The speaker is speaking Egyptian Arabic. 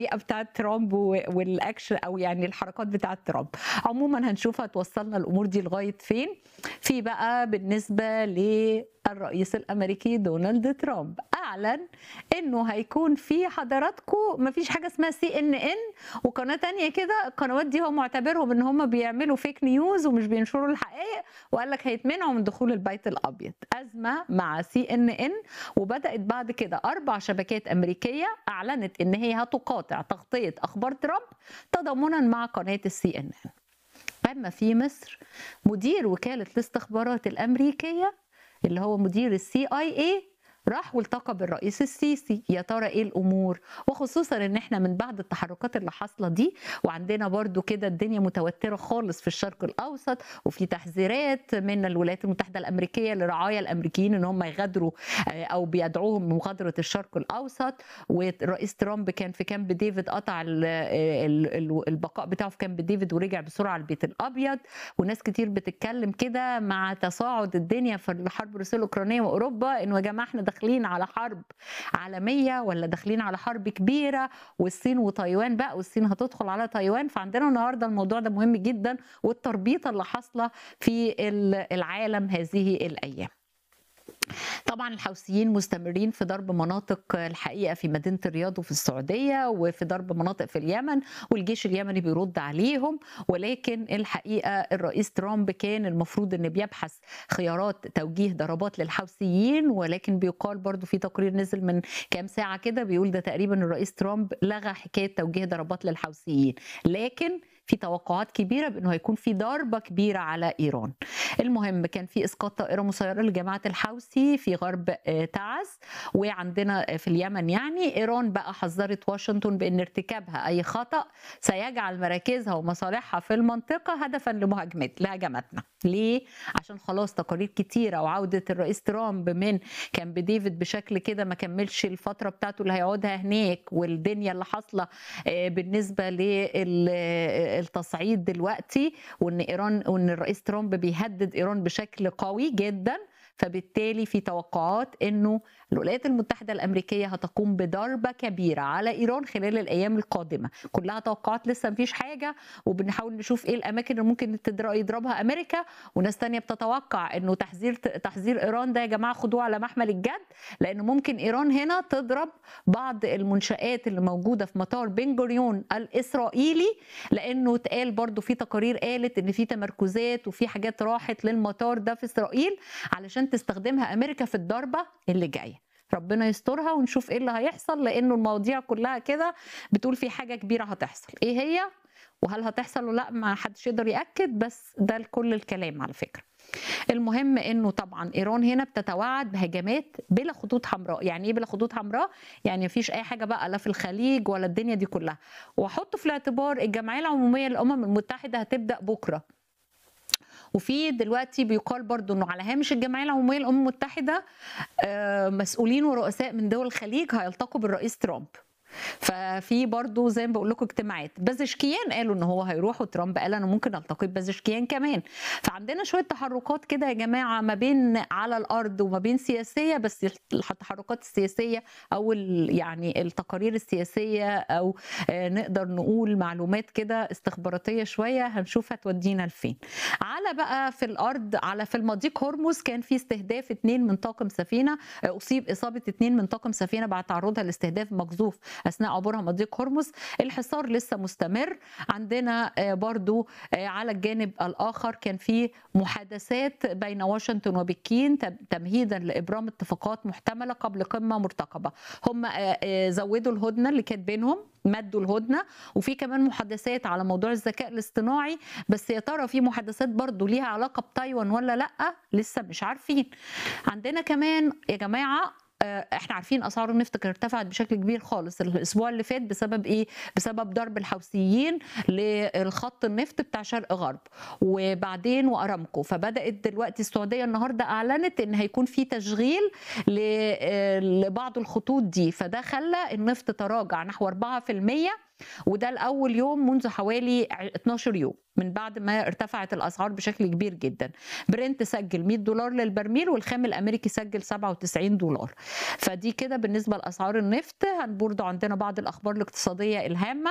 الحقيقه بتاعت ترامب و- والاكشن او يعني الحركات بتاعت ترامب عموما هنشوف هتوصلنا الامور دي لغايه فين في بقى بالنسبه للرئيس الامريكي دونالد ترامب اعلن انه هيكون في حضراتكم مفيش حاجه اسمها سي ان ان وقناه تانية كده القنوات دي هو معتبرهم ان هم بيعملوا فيك نيوز ومش بينشروا الحقائق وقال لك هيتمنعوا من دخول البيت الابيض ازمه مع سي ان ان وبدات بعد كده اربع شبكات امريكيه اعلنت ان هي هتقاطع تغطيه اخبار ترامب تضامنا مع قناه السي ان ان اما في مصر مدير وكاله الاستخبارات الامريكيه اللي هو مدير السي اي اي راح والتقى بالرئيس السيسي يا ترى ايه الامور وخصوصا ان احنا من بعد التحركات اللي حاصله دي وعندنا برضو كده الدنيا متوتره خالص في الشرق الاوسط وفي تحذيرات من الولايات المتحده الامريكيه لرعايا الامريكيين ان هم يغادروا آه، او بيدعوهم بمغادره الشرق الاوسط والرئيس ترامب كان في كامب ديفيد قطع ال- ال- ال- البقاء بتاعه في كامب ديفيد ورجع بسرعه البيت الابيض وناس كتير بتتكلم كده مع تصاعد الدنيا في الحرب الروسيه الاوكرانيه واوروبا انه يا جماعه احنا داخلين على حرب عالميه ولا داخلين على حرب كبيره والصين وتايوان بقى والصين هتدخل على تايوان فعندنا النهارده الموضوع ده مهم جدا والتربيطه اللي حاصله في ال- العالم هذه الايام طبعا الحوثيين مستمرين في ضرب مناطق الحقيقه في مدينه الرياض وفي السعوديه وفي ضرب مناطق في اليمن والجيش اليمني بيرد عليهم ولكن الحقيقه الرئيس ترامب كان المفروض ان بيبحث خيارات توجيه ضربات للحوثيين ولكن بيقال برضو في تقرير نزل من كام ساعه كده بيقول ده تقريبا الرئيس ترامب لغى حكايه توجيه ضربات للحوثيين لكن في توقعات كبيره بانه هيكون في ضربه كبيره على ايران المهم كان في اسقاط طائره مسيره لجماعه الحوثي في غرب آه، تعز وعندنا في اليمن يعني ايران بقى حذرت واشنطن بان ارتكابها اي خطا سيجعل مراكزها ومصالحها في المنطقه هدفا لمهاجمت لهجماتنا ليه عشان خلاص تقارير كتيره وعوده الرئيس ترامب من كامب ديفيد بشكل كده ما كملش الفتره بتاعته اللي هيقعدها هناك والدنيا اللي حاصله آه، بالنسبه للتصعيد دلوقتي وان ايران وان الرئيس ترامب بيهدد ايران بشكل قوي جدا فبالتالي في توقعات انه الولايات المتحده الامريكيه هتقوم بضربه كبيره على ايران خلال الايام القادمه كلها توقعات لسه مفيش حاجه وبنحاول نشوف ايه الاماكن اللي ممكن تدر- يضربها امريكا وناس تانية بتتوقع انه تحذير تحذير ايران ده يا جماعه خدوه على محمل الجد لان ممكن ايران هنا تضرب بعض المنشآت اللي موجوده في مطار بن جوريون الاسرائيلي لانه اتقال برضو في تقارير قالت ان في تمركزات وفي حاجات راحت للمطار ده في اسرائيل علشان تستخدمها امريكا في الضربه اللي جايه ربنا يسترها ونشوف ايه اللي هيحصل لانه المواضيع كلها كده بتقول في حاجه كبيره هتحصل ايه هي وهل هتحصل ولا لا ما حدش يقدر ياكد بس ده كل الكلام على فكره المهم انه طبعا ايران هنا بتتوعد بهجمات بلا خطوط حمراء يعني ايه بلا خطوط حمراء يعني مفيش اي حاجه بقى لا في الخليج ولا الدنيا دي كلها وحطوا في الاعتبار الجمعيه العموميه للامم المتحده هتبدا بكره وفي دلوقتي بيقال برضو انه على هامش الجمعيه العموميه للامم المتحده آه، مسؤولين ورؤساء من دول الخليج هيلتقوا بالرئيس ترامب ففي برضو زي ما بقول لكم اجتماعات بازشكيان قالوا ان هو هيروح وترامب قال انا ممكن التقي ببازشكيان كمان فعندنا شويه تحركات كده يا جماعه ما بين على الارض وما بين سياسيه بس التحركات السياسيه او ال- يعني التقارير السياسيه او آه، نقدر نقول معلومات كده استخباراتيه شويه هنشوف هتودينا لفين على بقى في الارض على في المضيق هرمز كان في استهداف اتنين من طاقم سفينه آه، اصيب اصابه اتنين من طاقم سفينه بعد تعرضها لاستهداف مقذوف اثناء عبورها مضيق هرمز الحصار لسه مستمر عندنا آه، برضو آه، على الجانب الاخر كان في محادثات بين واشنطن وبكين تم- تمهيدا لابرام اتفاقات محتمله قبل قمه مرتقبه هم آه، آه، زودوا الهدنه اللي كانت بينهم مدوا الهدنه وفي كمان محادثات على موضوع الذكاء الاصطناعي بس يا ترى في محادثات برضو ليها علاقه بتايوان ولا لا لسه مش عارفين عندنا كمان يا جماعه آه، احنا عارفين اسعار النفط كانت ارتفعت بشكل كبير خالص الاسبوع اللي فات بسبب ايه بسبب ضرب الحوثيين للخط النفط بتاع شرق غرب وبعدين وارامكو فبدات دلوقتي السعوديه النهارده اعلنت ان هيكون في تشغيل ل- آه، لبعض الخطوط دي فده خلى النفط تراجع نحو 4% وده لاول يوم منذ حوالي 12 يوم من بعد ما ارتفعت الاسعار بشكل كبير جدا برنت سجل 100 دولار للبرميل والخام الامريكي سجل 97 دولار فدي كده بالنسبه لاسعار النفط برضه عندنا بعض الاخبار الاقتصاديه الهامه